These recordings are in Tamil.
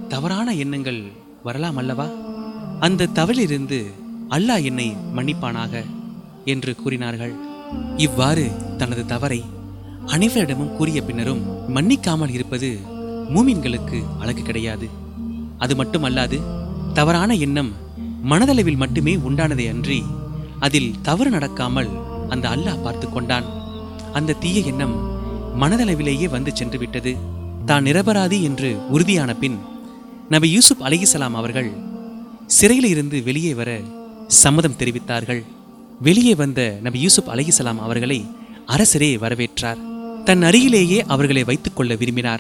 தவறான எண்ணங்கள் வரலாம் அல்லவா அந்த தவறிலிருந்து அல்லாஹ் என்னை மன்னிப்பானாக என்று கூறினார்கள் இவ்வாறு தனது தவறை அனைவரிடமும் கூறிய பின்னரும் மன்னிக்காமல் இருப்பது மூமின்களுக்கு அழகு கிடையாது அது மட்டுமல்லாது தவறான எண்ணம் மனதளவில் மட்டுமே உண்டானதே அன்றி அதில் தவறு நடக்காமல் அந்த அல்லாஹ் பார்த்து கொண்டான் அந்த தீய எண்ணம் மனதளவிலேயே வந்து சென்று விட்டது தான் நிரபராதி என்று உறுதியான பின் நபி யூசுப் அலைஹிசலாம் அவர்கள் சிறையில் இருந்து வெளியே வர சம்மதம் தெரிவித்தார்கள் வெளியே வந்த நபி யூசுப் அலைஹிசலாம் அவர்களை அரசரே வரவேற்றார் தன் அருகிலேயே அவர்களை வைத்துக்கொள்ள விரும்பினார்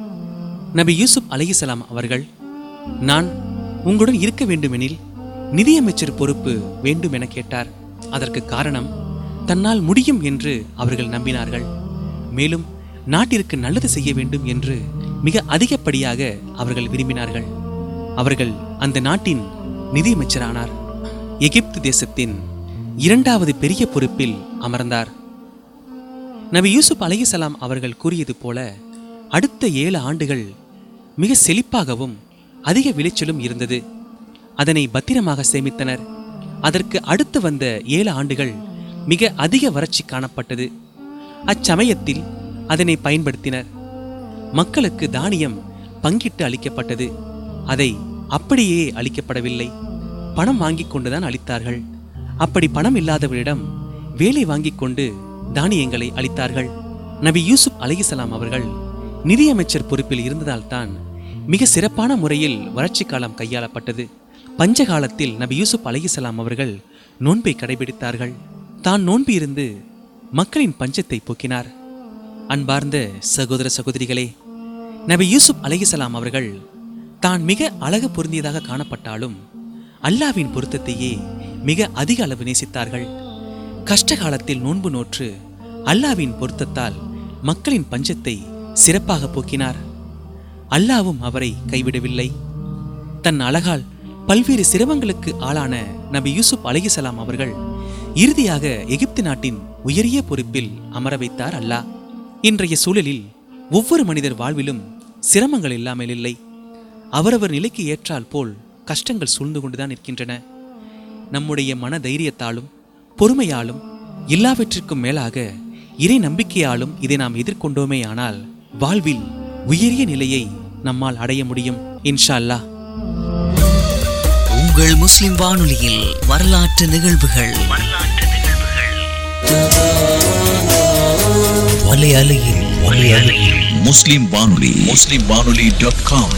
நபி யூசுப் அலைஹிசலாம் அவர்கள் நான் உங்களுடன் இருக்க வேண்டுமெனில் நிதியமைச்சர் பொறுப்பு வேண்டும் என கேட்டார் அதற்கு காரணம் தன்னால் முடியும் என்று அவர்கள் நம்பினார்கள் மேலும் நாட்டிற்கு நல்லது செய்ய வேண்டும் என்று மிக அதிகப்படியாக அவர்கள் விரும்பினார்கள் அவர்கள் அந்த நாட்டின் நிதியமைச்சரானார் எகிப்து தேசத்தின் இரண்டாவது பெரிய பொறுப்பில் அமர்ந்தார் நபி யூசுப் அலைஹிசலாம் அவர்கள் கூறியது போல அடுத்த ஏழு ஆண்டுகள் மிக செழிப்பாகவும் அதிக விளைச்சலும் இருந்தது அதனை பத்திரமாக சேமித்தனர் அதற்கு அடுத்து வந்த ஏழு ஆண்டுகள் மிக அதிக வறட்சி காணப்பட்டது அச்சமயத்தில் அதனை பயன்படுத்தினர் மக்களுக்கு தானியம் பங்கிட்டு அளிக்கப்பட்டது அதை அப்படியே அளிக்கப்படவில்லை பணம் வாங்கிக் கொண்டுதான் அளித்தார்கள் அப்படி பணம் இல்லாதவரிடம் வேலை வாங்கிக் கொண்டு தானியங்களை அளித்தார்கள் நபி யூசுப் அலைஹிசலாம் அவர்கள் நிதியமைச்சர் பொறுப்பில் இருந்ததால்தான் மிக சிறப்பான முறையில் வறட்சி காலம் கையாளப்பட்டது பஞ்ச காலத்தில் நபி யூசுப் அலைஹிசலாம் அவர்கள் நோன்பை கடைபிடித்தார்கள் தான் நோன்பு இருந்து மக்களின் பஞ்சத்தை போக்கினார் அன்பார்ந்த சகோதர சகோதரிகளே நபி யூசுப் அலைஹிசலாம் அவர்கள் தான் மிக அழகு பொருந்தியதாக காணப்பட்டாலும் அல்லாவின் பொருத்தத்தையே மிக அதிக அளவு நேசித்தார்கள் கஷ்ட காலத்தில் நோன்பு நோற்று அல்லாவின் பொருத்தத்தால் மக்களின் பஞ்சத்தை சிறப்பாக போக்கினார் அல்லாவும் அவரை கைவிடவில்லை தன் அழகால் பல்வேறு சிரமங்களுக்கு ஆளான நபி யூசுப் அலைஹிசலாம் அவர்கள் இறுதியாக எகிப்து நாட்டின் உயரிய பொறுப்பில் அமர வைத்தார் அல்லாஹ் இன்றைய சூழலில் ஒவ்வொரு மனிதர் வாழ்விலும் சிரமங்கள் இல்லாமல் இல்லை அவரவர் நிலைக்கு ஏற்றால் போல் கஷ்டங்கள் சூழ்ந்து கொண்டுதான் இருக்கின்றன நம்முடைய மன தைரியத்தாலும் பொறுமையாலும் எல்லாவற்றிற்கும் மேலாக இறை நம்பிக்கையாலும் இதை நாம் எதிர்கொண்டோமே ஆனால் வாழ்வில் உயரிய நிலையை நம்மால் அடைய முடியும் இன்ஷா அல்லாஹ் உங்கள் முஸ்லிம் வானொலியில் வரலாற்று நிகழ்வுகள் வலை அலையில் வலை அலையில் முஸ்லிம் வானொலி முஸ்லிம் வானொலி டாட் காம்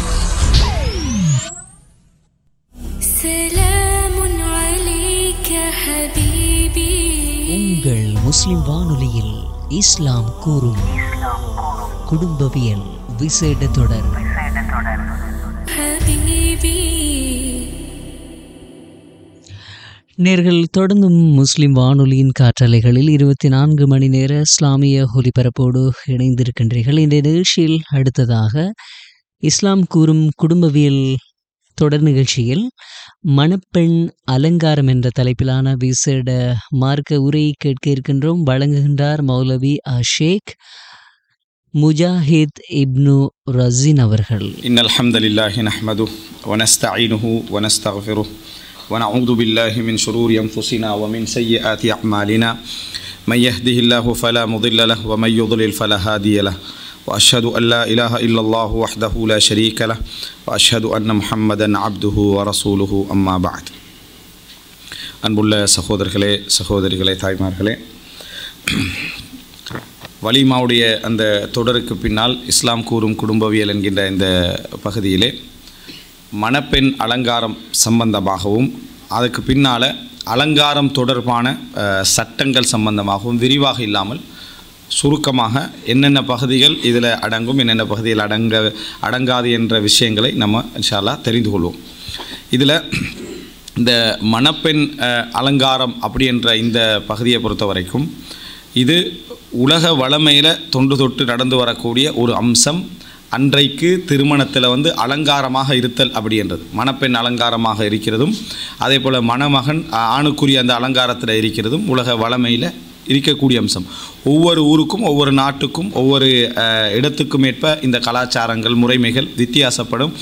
سلام عليك حبيبي உங்கள் முஸ்லிம் வானொலியில் இஸ்லாம் கூறும் குடும்பவியல் விசேட தொடர் حبيبي நேர்கள் தொடர்ந்தும் முஸ்லிம் வானொலியின் காற்றலைகளில் இருபத்தி நான்கு மணி நேர இஸ்லாமிய ஒலிபரப்போடு இணைந்திருக்கின்றீர்கள் இந்த நிகழ்ச்சியில் அடுத்ததாக இஸ்லாம் கூறும் குடும்பவியல் தொடர் நிகழ்ச்சியில் மணப்பெண் அலங்காரம் என்ற தலைப்பிலான விசேட மார்க்க உரையை கேட்க இருக்கின்றோம் வழங்குகின்றார் மௌலவி அஷேக் முஜாஹித் இப்னு ரசின் அவர்கள் إن الحمد لله نحمده ونستعينه ونستغفره ونعوذ بالله من شرور أنفسنا ومن سيئات أعمالنا من يهده الله فلا مضل له ومن يضلل فلا هادي له وأشهد أن لا إله إلا الله وحده لا شريك له وأشهد أن محمدا عبده ورسوله أما بعد அன்புள்ள சகோதரர்களே சகோதரிகளே தாய்மார்களே வலிமாவுடைய அந்த தொடருக்கு பின்னால் இஸ்லாம் கூறும் குடும்பவியல் என்கின்ற இந்த பகுதியிலே மணப்பெண் அலங்காரம் சம்பந்தமாகவும் அதுக்கு பின்னால் அலங்காரம் தொடர்பான அஹ், சட்டங்கள் சம்பந்தமாகவும் விரிவாக இல்லாமல் சுருக்கமாக என்னென்ன பகுதிகள் இதில் அடங்கும் என்னென்ன பகுதியில் அடங்க அடங்காது என்ற விஷயங்களை நம்ம இன்ஷால்லா தெரிந்து கொள்வோம் இதில் இந்த மணப்பெண் அஹ், அலங்காரம் அப்படி என்ற இந்த பகுதியை பொறுத்த வரைக்கும் இது உலக வளமையில் தொன்று தொட்டு நடந்து வரக்கூடிய ஒரு அம்சம் அன்றைக்கு திருமணத்தில் வந்து அலங்காரமாக இருத்தல் அப்படின்றது மணப்பெண் அலங்காரமாக இருக்கிறதும் அதே போல் மணமகன் ஆ- ஆணுக்குரிய அந்த அலங்காரத்தில் இருக்கிறதும் உலக வளமையில் இருக்கக்கூடிய அம்சம் ஒவ்வொரு ஊருக்கும் ஒவ்வொரு நாட்டுக்கும் ஒவ்வொரு அஹ், இடத்துக்கும் ஏற்ப இந்த கலாச்சாரங்கள் முறைமைகள் வித்தியாசப்படும்